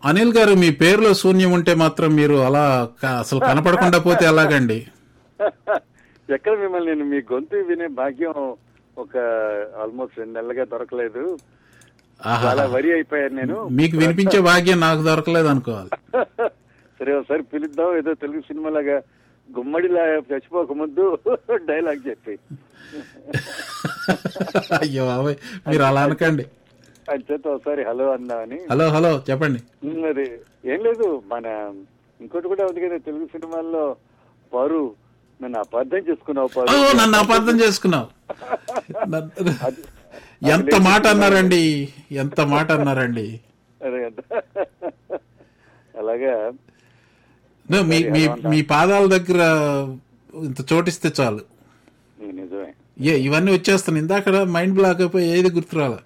అనిల్ గారు మీ పేరులో శూన్యం ఉంటే మాత్రం మీరు అలా క- అసలు కనపడకుండా పోతే ఎలాగండి ఎక్కడ మిమ్మల్ని నేను మీ గొంతు వినే భాగ్యం ఒక ఆల్మోస్ట్ రెండు నెలలుగా దొరకలేదు ఆహా చాలా వరి అయిపోయాను నేను మీకు వినిపించే భాగ్యం నాకు దొరకలేదు అనుకోవాలి సరే ఒకసారి పిలుద్దాం ఏదో తెలుగు సినిమాలాగా గుమ్మడిలా చచ్చిపోక ముందు డైలాగ్ చెప్పి అయ్యో బాబాయ్ మీరు అలా అనకండి అని చేత ఒకసారి హలో అన్నామని హలో హలో చెప్పండి మరి ఏం లేదు మన ఇంకోటి కూడా ఉంది కదా తెలుగు సినిమాల్లో పరు నన్ను అపార్థం చేసుకున్నావు ఓ పరు నన్ను అపార్థం చేసుకున్నావు నన్ను- అది- ఎంత మాట అన్నారండి ఎంత మాట అన్నారండి అదే కదా. అలాగా నో, మీ మీ మీ పాదాల దగ్గర ఇంత చోటిస్తే చాలు నిజమే ఏ ఇవన్నీ వచ్చేస్తాను ఇందాక మైండ్ బ్లాక్ అయిపోయి ఏది గుర్తురాల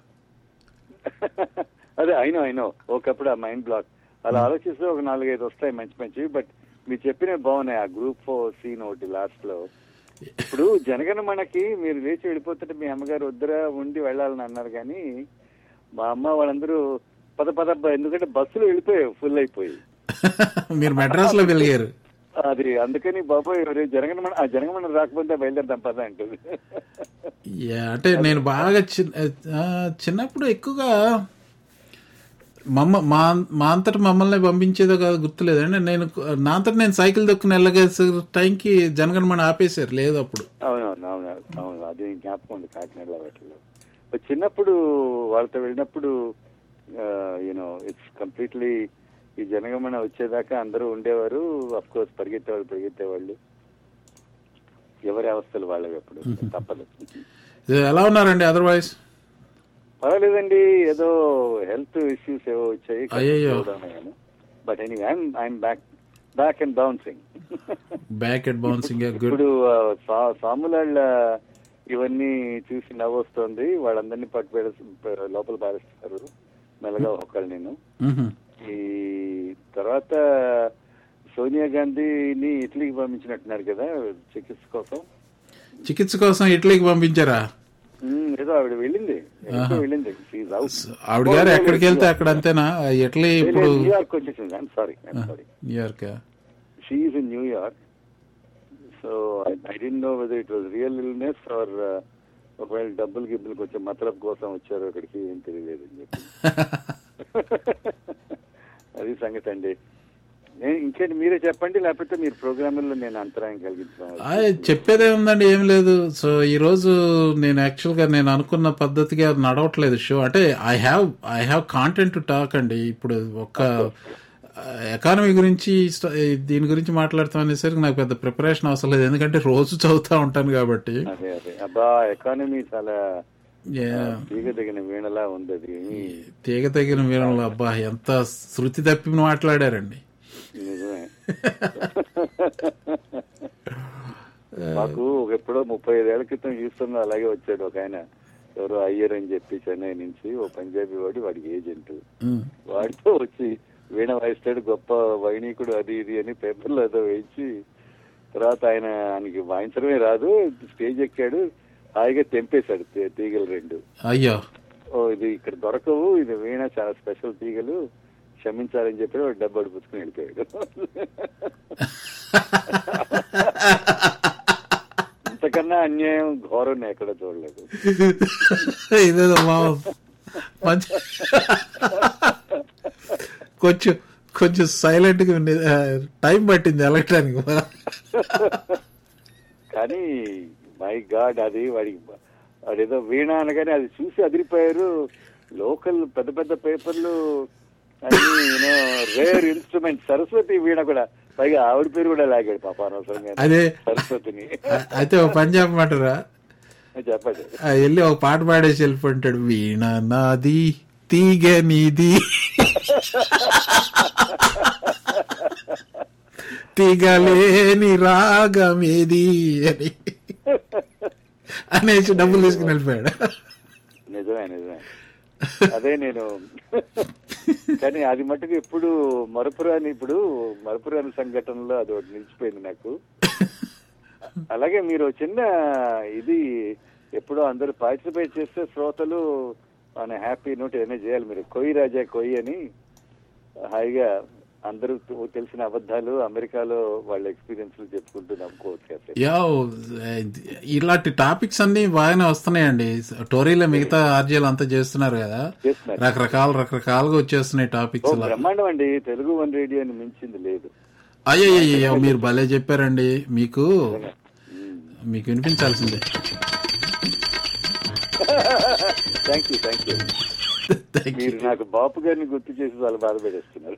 అదే అయినో అయినో ఒకప్పుడు ఆ మైండ్ బ్లాక్ అలా ఆలోచిస్తే ఒక నాలుగైదు వస్తాయి మంచి మంచివి బట్ మీరు చెప్పినవి బాగున్నాయి ఆ గ్రూప్ ఫోర్ సీన్ ఒకటి లాస్ట్ లో ఇప్పుడు జనగణ మనకి మీరు లేచి వెళ్ళిపోతుంటే మీ అమ్మగారు వద్దురా ఉండి వెళ్ళాలని అన్నారు కానీ మా అమ్మ వాళ్ళందరూ పద పద అబ్బా, ఎందుకంటే బస్సులు వెళ్ళిపోయాయి ఫుల్ అయిపోయి మీరు మెడ్రాస్ లో వెలిగారు అది అందుకని బాబోయ్ రేపు జనగణమన ఆ జనగణమన రాకపోతే బయలుదేరదాం పద అంటుంది యా, అంటే నేను బాగా చిన్న ఆ, చిన్నప్పుడు ఎక్కువగా మమ్మ మా మా అంతట మమ్మల్ని పంపించేదో కాదు గుర్తులేదు అంటే నేను నా అంతట నేను సైకిల్ దొక్కుని వెళ్ళగేసే టైంకి జనగణమన ఆపేశారు లేదు అప్పుడు అవునవును అవును అవును అది జ్ఞాపకం ఉంది కాకినాడలో వాటిలో బట్ చిన్నప్పుడు వాళ్ళతో వెళ్ళినప్పుడు యూనో ఇట్స్ కంప్లీట్లీ ఈ జనగమన వచ్చేదాకా అందరూ ఉండేవారు అఫ్ కోర్స్ పరిగెత్తేవాళ్ళు పరిగెత్తేవాళ్ళు ఎవరి అవస్థలు వాళ్ళవి అప్పుడు తప్పదు ఇది ఎలా ఉన్నారండి అదర్వైజ్ పర్వాలేదండి ఏదో హెల్త్ ఇష్యూస్ ఏవో వచ్చాయి అయ్యయ్యో. But any I'm I'm back back and bouncing back at bouncing good ఇప్పుడు ఆ, సా- సాములాళ్ళ ఇవన్నీ చూసి నవ్వొస్తోంది వాళ్ళందరినీ పట్టు పెడ- లోపల పారేస్తారు మెల్లగా ఒకళ్ళు నేను ఈ తర్వాత సోనియా గాంధీని ఇటలీకి పంపించినట్టున్నారు కదా చికిత్స కోసం చికిత్స కోసం ఇటలీకి పంపించారా ఉమ్, ఏదో ఆవిడ వెళ్ళింది ఎక్కడికో వెళ్ళింది She's out. ఆవిడ గారు ఎక్కడికి వెళ్తే అక్కడ అంతేనా ఇటలీ ఇప్పుడు న్యూయార్క్ వచ్చేసింది I'm sorry I'm sorry New York she in New York so I didn't know whether it was real illness or ఒకవేళ డబ్బులు గిబ్బులు కొంచెం మతలబ్ కోసం వచ్చారు అక్కడికి ఏం తెలియలేదు అని చెప్పి అది సంగతి అండి నేను ఇంకేంటి మీరే చెప్పండి లేకపోతే మీరు ప్రోగ్రాముల్లో నేను అంతరాయం కలిగించాను ఆ, చెప్పేదే ఉందండి ఏం లేదు సో ఈ రోజు నేను యాక్చువల్ గా నేను అనుకున్న పద్ధతిగా నడవట్లేదు షో అంటే I have I have content to talk అండి ఇప్పుడు ఒక ఎకానమీ గురించి స్ట- దీని గురించి మాట్లాడతాం అనేసరికి నాకు పెద్ద ప్రిపరేషన్ అవసరం లేదు ఎందుకంటే రోజు చదువుతా ఉంటాను కాబట్టి అదే అదే అబ్బా ఎకానమీ చాలా Yeah. తీగదగిన వీణలా ఉంది అది తీగ తగిన వీరంలో అబ్బా ఎంత శృతి తప్పి మాట్లాడారండి నిజమే మాకు ఒక ఎప్పుడో ముప్పై ఐదేళ్ల క్రితం హ్యూస్టన్ లో అలాగే వచ్చాడు ఒక ఆయన ఎవరో అయ్యర్ అని చెప్పి చెన్నై నుంచి ఓ పంజాబీ వాడు వాడికి ఏజెంట్ ఉమ్. వాడితో వచ్చి వీణ వాయిస్తాడు గొప్ప వైణికుడు అది ఇది అని పేపర్లో ఏదో వేయించి తర్వాత ఆయన ఆయనకి వాయించడమే రాదు స్టేజ్ ఎక్కాడు హాయిగా తెంపేశాడు తీ- తీగలు రెండు అయ్యో ఓ ఇది ఇక్కడ దొరకవు ఇది వీణ చాలా స్పెషల్ తీగలు క్షమించాలని చెప్పి వాడు డబ్బు అడుపుచ్చుకుని వెళ్ళిపోయాడు ఇంతకన్నా అన్యాయం ఘోరం నేను ఎక్కడ చూడలేదు ఇదేదో మా మంచి కొంచెం కొంచెం సైలెంట్ గా ఉండే టైం పట్టింది వెళ్ళటానికి కానీ మై గాడ్ అది వాడికి వాడేదో వీణ అనగానే అది చూసి అదిరిపోయారు లోకల్ పెద్ద పెద్ద పేపర్లు అన్ని you know rare instrument Saraswati veena కూడా పైగా ఆవిడ పేరు కూడా లాగాడు పాప అనవసరంగా అదే సరస్వతిని అయితే ఒక పని చెప్పమంటారా చెప్పండి ఆ, వెళ్ళి ఒక పాట పాడేసి వెళ్ళిపోంటాడు వీణ నాది తీగ నీది తీగలేని రాగమేది అని అనేసి డబ్బులు తీసుకుని వెళ్ళిపోయాడు నిజమే నిజమే అదే నేను కానీ అది మటుకు ఎప్పుడు మరపురాని ఇప్పుడు మరపురాని సంఘటనలో అది ఒకటి నిలిచిపోయింది నాకు అలాగే మీరు చిన్న ఇది ఎప్పుడో అందరూ పార్టిసిపేట్ చేస్తే శ్రోతలు మన హ్యాపీ నోట్ ఏమైనా చేయాలి మీరు కొయ్యి రాజా కొయ్యి అని హాయిగా అందరూ తెలిసిన అబద్ధాలు అమెరికాలో వాళ్ళ ఎక్స్పీరియన్స్ చెప్పుకుంటూ నమ్ముకోవచ్చు కదా యా ఇలాంటి టాపిక్స్ అన్ని బాగానే వస్తున్నాయండి టోరీలో మిగతా ఆర్జీలు అంతా చేస్తున్నారు కదా చేస్తున్నారు. రకరకాల రకరకాలుగా వచ్చేస్తున్నాయి ఓ, టాపిక్స్ బ్రహ్మాండం అండి తెలుగు వన్ రేడియోని మించింది లేదు అయ్యయ్యో మీరు భలే చెప్పారండి మీకు మ్మ్. మీకు వినిపించాల్సిందే thank you thank you thank you మీరు నాకు బాపు గారిని గుర్తు చేసి వాళ్ళు బాధపడేస్తున్నారు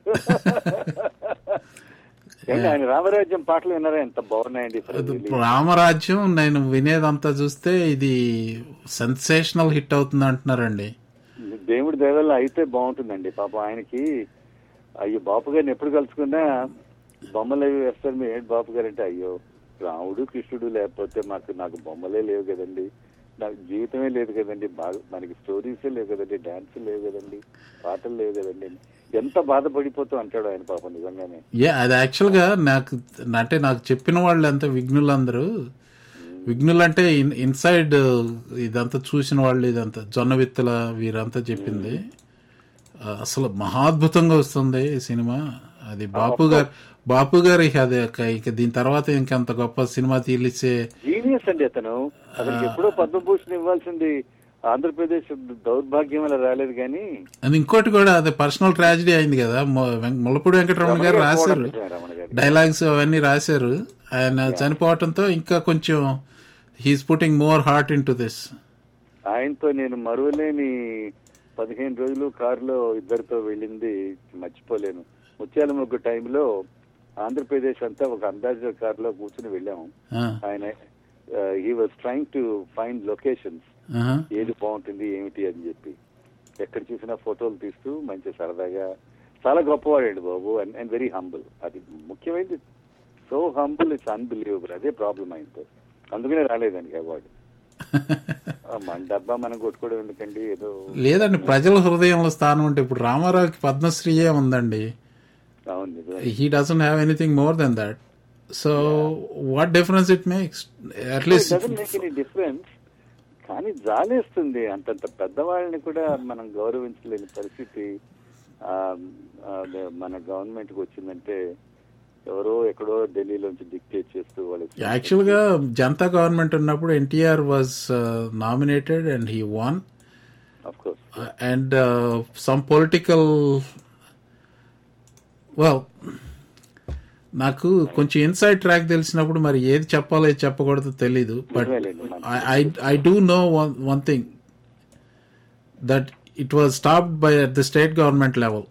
ఏంటి, ఆయన రామరాజ్యం పాటలు విన్నారా ఎంత బాగున్నాయండి రామరాజ్యం నేను వినేదంతా చూస్తే ఇది సెన్సేషనల్ హిట్ అవుతుంది అంటున్నారండి దేవుడి దయవల్ల అయితే బాగుంటుందండి పాపం ఆయనకి అయ్యో బాపు గారిని ఎప్పుడు కలుసుకున్నా బొమ్మలు అవి వేస్తారు మీ ఏంటి బాపు గారు అంటే అయ్యో రాముడు కృష్ణుడు లేకపోతే మాకు నాకు బొమ్మలే లేవు కదండి నాకు జీవితమే లేదు కదండి బాగా మనకి స్టోరీసే లేవు కదండి డాన్స్ లేవు కదండి పాటలు లేవు కదండి ఎంత బాధపడిపోతూ అంటాడు ఆయన పాపం నిజంగానే ఏ అది యాక్చువల్ గా నాకు అంటే నాకు చెప్పిన వాళ్ళు అంతా విఘ్నులందరూ విఘ్నులు అంటే ఇన్- ఇన్సైడ్ ఇదంతా చూసిన వాళ్ళు ఇదంతా జొన్న విత్తల వీరంతా చెప్పింది ఆ, అసలు మహాద్భుతంగా వస్తుంది ఈ సినిమా అది బాపు గారు బాపు గారు ఇక అది ఒక- ఇక దీని తర్వాత ఇంకంత గొప్ప సినిమా తీలిచ్చే జీనియస్ అండి అతను అతనికి ఎప్పుడో పద్మభూషణ్ ఇవ్వాల్సింది ఆంధ్రప్రదేశ్ దౌర్భాగ్యం వల్ల రాలేదు కానీ అది ఇంకోటి కూడా అది పర్సనల్ ట్రాజడీ అయింది కదా మొ- వెం- ముల్లపూడి వెంకటరమణ గారు రాశారు రమణ గారు డైలాగ్స్ అవన్నీ రాశారు ఆయన చనిపోవటంతో ఇంకా కొంచెం he's putting more heart in to this ఆయనతో నేను మరువలేని పదిహేను రోజులు కారులో ఇద్దరితో వెళ్ళింది మర్చిపోలేను ముత్యాల ముగ్గు టైంలో ఆంధ్రప్రదేశ్ అంతా ఒక అందాజ కారులో కూర్చుని వెళ్ళాము ఆయన he was trying to find locations ఏది బాగుంటుంది ఏమిటి అని చెప్పి ఎక్కడ చూసినా ఫోటోలు తీస్తూ మంచి సరదాగా చాలా గొప్పవాడండి బాబు అండ్ అండ్ వెరీ హంబుల్ అది ముఖ్యమైనది సో హంబుల్ ఇట్స్ అన్బిలీవబుల్ అదే ప్రాబ్లం ఆయనతో అందుకనే రాలేదండి అవార్డు ఆ, మన డబ్బా మనం కొట్టుకోవడం ఎందుకండి ఏదో లేదండి ప్రజల హృదయంలో స్థానం ఉంటే ఇప్పుడు రామారావుకి పద్మశ్రీయే ఉందండి అవును నిజమే. He doesn't have anything more than that so what difference it makes It at least doesn't make any difference. కానీ జాలేస్తుంది అంతంత పెద్దవాళ్ళని కూడా మనం గౌరవించలేని పరిస్థితి ఆ, అదే మన గవర్నమెంట్ కి వచ్చిందంటే ఎవరో ఎక్కడో ఢిల్లీలోంచి డిక్టేట్ చేస్తూ వాళ్ళకి యాక్చువల్ గా జనతా గవర్నమెంట్ ఉన్నప్పుడు NTR was nominated and he won of course and some political well నాకు కొంచెం ఇన్సైడ్ ట్రాక్ తెలిసినప్పుడు మరి ఏది చెప్పాలో ఏది చెప్పకూడదో తెలీదు but I do know one thing that it was stopped by at the state government level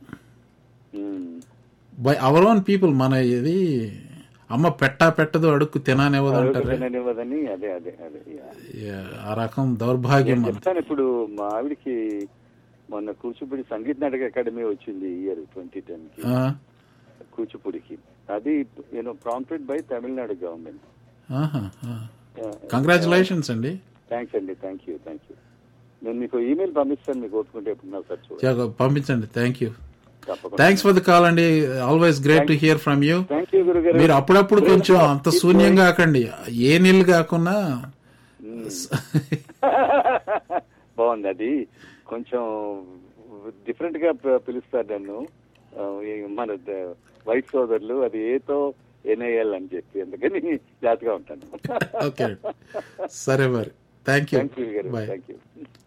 by our own people మన ఇది అమ్మ పెట్టా పెట్టదు అడుక్కు తిననివ్వదు అంటారు తిననివ్వదని అదే అదే అదే yeah. ఆ రకం దౌర్భాగ్యం నేను మన చెప్తాను ఇప్పుడు మా ఆవిడకి మొన్న కూచిపూడి సంగీత నాటక అకాడమీ వచ్చింది ఇయర్ ట్వంటీ టెన్ కి కూచిపూడికి అది you know prompted by Tamil Nadu government congratulations అండి థ్యాంక్స్ అండి థ్యాంక్ యూ థ్యాంక్ యూ నేను మీకు ఈమెయిల్ పంపిస్తాను మీకు ఓపుకుంటే ఎప్పుడున్నా సార్ చూడండి చా- పంపించండి థ్యాంక్ యూ తప్పకుండా థ్యాంక్స్ ఫర్ ద కాల్ అండి always great to hear from you thank you గురుగారు మీరు అప్పుడప్పుడు కొంచెం అంత శూన్యం కాకండి ఏ నీళ్ళు కాకుండా బాగుంది అది కొంచెం డిఫరెంట్ గా ప- పిలుస్తారు నన్ను ఆ, ఈ మన ద- వైట్ సోదరులు అది ఏతో ఎన్ఐఎల్ అని చెప్పి అందుకని జాగ్రత్తగా ఉంటాను ఓకే సరే మరి thank you thank you bye thank you